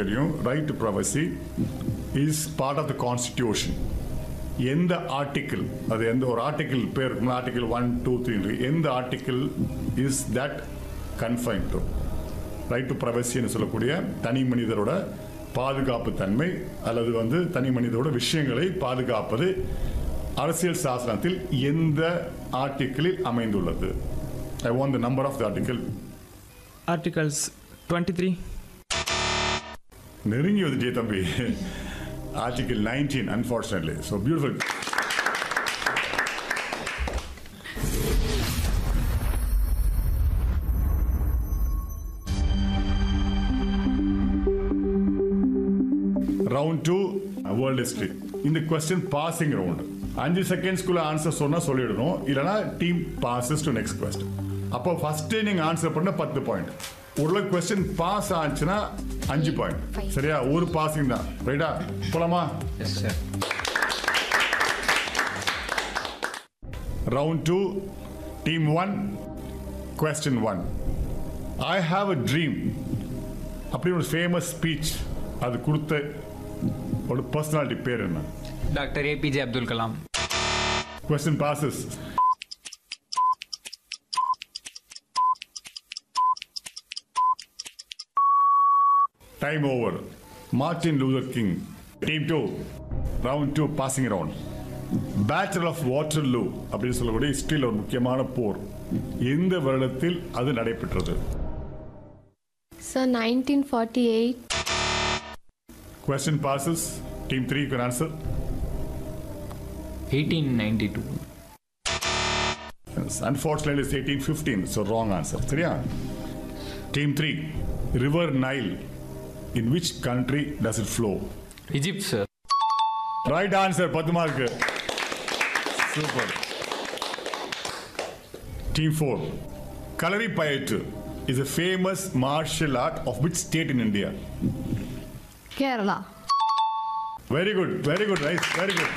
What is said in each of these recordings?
தெரியும் right to privacy is part of the constitution எந்த article அது எந்த ஒரு ஆர்டிக்கிள் பேர் ஆர்டிக்கிள் ஒன் டூ த்ரீ எந்த article is that confine to right to ப்ரைவசின்னு சொல்லக்கூடிய தனி மனிதரோட பாதுகாப்பு தன்மை அல்லது வந்து தனி மனிதரோட விஷயங்களை பாதுகாப்பது அரசியல் சாசனத்தில் எந்த ஆர்டிக்கிளில் அமைந்துள்ளது I want the number of the article Articles 23, நெருங்கி வந்துட்டே தம்பி article nineteen unfortunately so beautiful round two world history இந்த கொஸ்டின் பாசிங் ரவுண்ட் அஞ்சு செகண்ட்ஸ்க்குள்ள ஆன்சர் சொன்னா சொல்லிடணும் இல்லைனா team passes to next question அப்போ ஃபர்ஸ்ட் நீங்க ஆன்சர் பண்ண பத்து பாயிண்ட் ஒரு கொஸ்டின் பாஸ் ஆச்சுன்னா அஞ்சு பாயிண்ட் சரியா ஒரு பாசிங் தான் ரைட்டா போலாமா yes sir. Round two team one question one I have a dream அப்படி ஒரு ஃபேமஸ் ஸ்பீச் அது கொடுத்த ஒரு பர்சனாலிட்டி பேர் என்ன Dr. APJ Abdul Kalam. Question passes. Time over. Martin Luther King. Team 2. Round 2 passing around. Battle of Waterloo அப்படின்னு சொல்லக்கூடிய ஹிஸ்டரியில் ஒரு முக்கியமான போர் எந்த வருடத்தில் அது நடைபெற்றது Sir, 1948. Question passes team three can answer 1892. Yes, Unfortunately, it's 1815, so wrong answer. சரியா Team 3. River Nile. In which country does it flow? Egypt sir. Right answer, பத்து mark super Team 4. Kalari Payattu is a famous martial art of which state in India? Kerala. Very good, very good, right? Very good.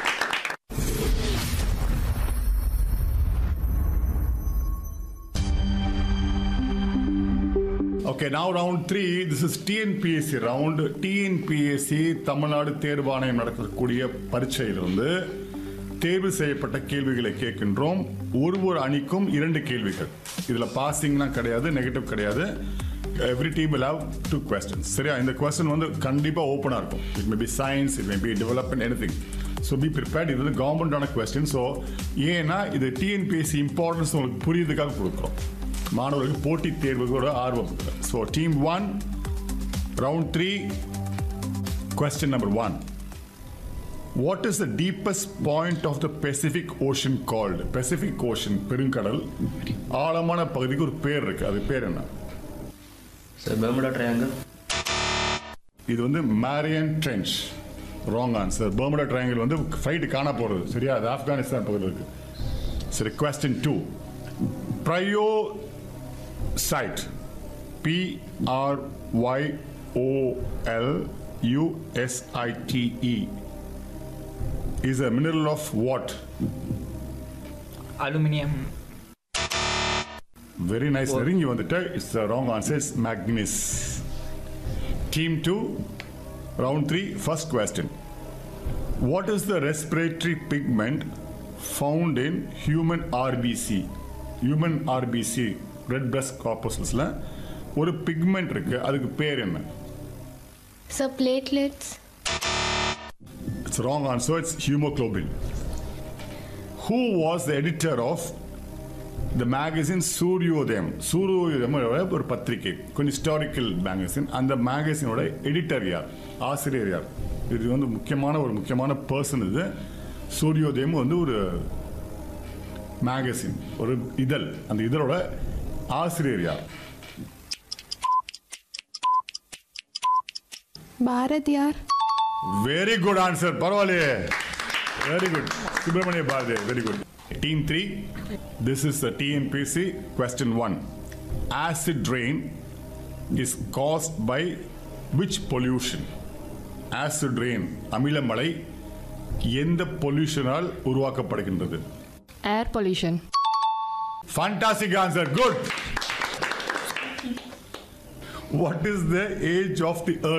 Okay, now round three. This is TNPSC round. TNPSC Tamil Nadu தேர்வாணையம் நடக்கக்கூடிய பரீட்சையிலிருந்து தேர்வு செய்யப்பட்ட கேள்விகளை கேட்கின்றோம் ஒரு ஒரு அணிக்கும் இரண்டு கேள்விகள் இதுல பாசிங்லாம் கிடையாது நெகட்டிவ் கிடையாது every team will have two questions சரியா இந்த கொஸ்டின் வந்து கண்டிப்பா ஓப்பனா இருக்கும் it may be science it may be development anything so be prepared இது வந்து கவர்மெண்டான கொஸ்டின் ஸோ ஏன்னா இது டிஎன்பிஎஸ்சி இம்பார்ட்டன்ஸ் உங்களுக்கு புரியுறதுக்காக கொடுக்குறோம் மாணவர்களுக்கு போட்டித் தேர்வுகளோட ஆர்வம் so team one round three question number one what is the deepest point of the Pacific Ocean called Pacific Ocean பெருங்கடல் ஆழமான பகுதிக்கு ஒரு பேர் இருக்கு அது பேர் என்ன Sir, Bermuda Triangle. இது வந்து Mariana trench wrong answer Bermuda Triangle வந்து ஃபைட் காண போறது சரியா அது ஆப்கானிஸ்தான் பகுதியில் இருக்கு சரி question two pyrolusite P R Y O L U S I T E is a mineral of what Aluminium. Very nice நெருங்கி வந்துட்டு it's wrong answer it's manganese team two round three first question what is the respiratory pigment found in human RBC human RBC red blood காப்போசல்ஸில் ஒரு pigment இருக்கு அதுக்கு பேர் என்ன Sir, platelets. It's wrong answer it's haemoglobin who was the editor of the magazine Suryodayam Suryodayam ஒரு பத்திரிகை கொஞ்சம் historical magazine அந்த மேகசினோட எடிட்டர் யார் ஆசிரியர் யார் இது வந்து முக்கியமான ஒரு முக்கியமான பர்சன் இது சூரியோதயம் வந்து ஒரு மேகசின் ஒரு இதழ் அந்த இதழோட ஆசிரியர் யார் Bharatiyar. வெரி குட் ஆன்சர் பரவாயில்லையே very good Subramania Bharati very good team three this is TNPSC question one acid rain is caused by which pollution acid rain அமிலமழை எந்த பொல்யூஷனால் உருவாக்கப்படுகின்றது Air pollution. Fantastic answer. Good. What is the age of the earth?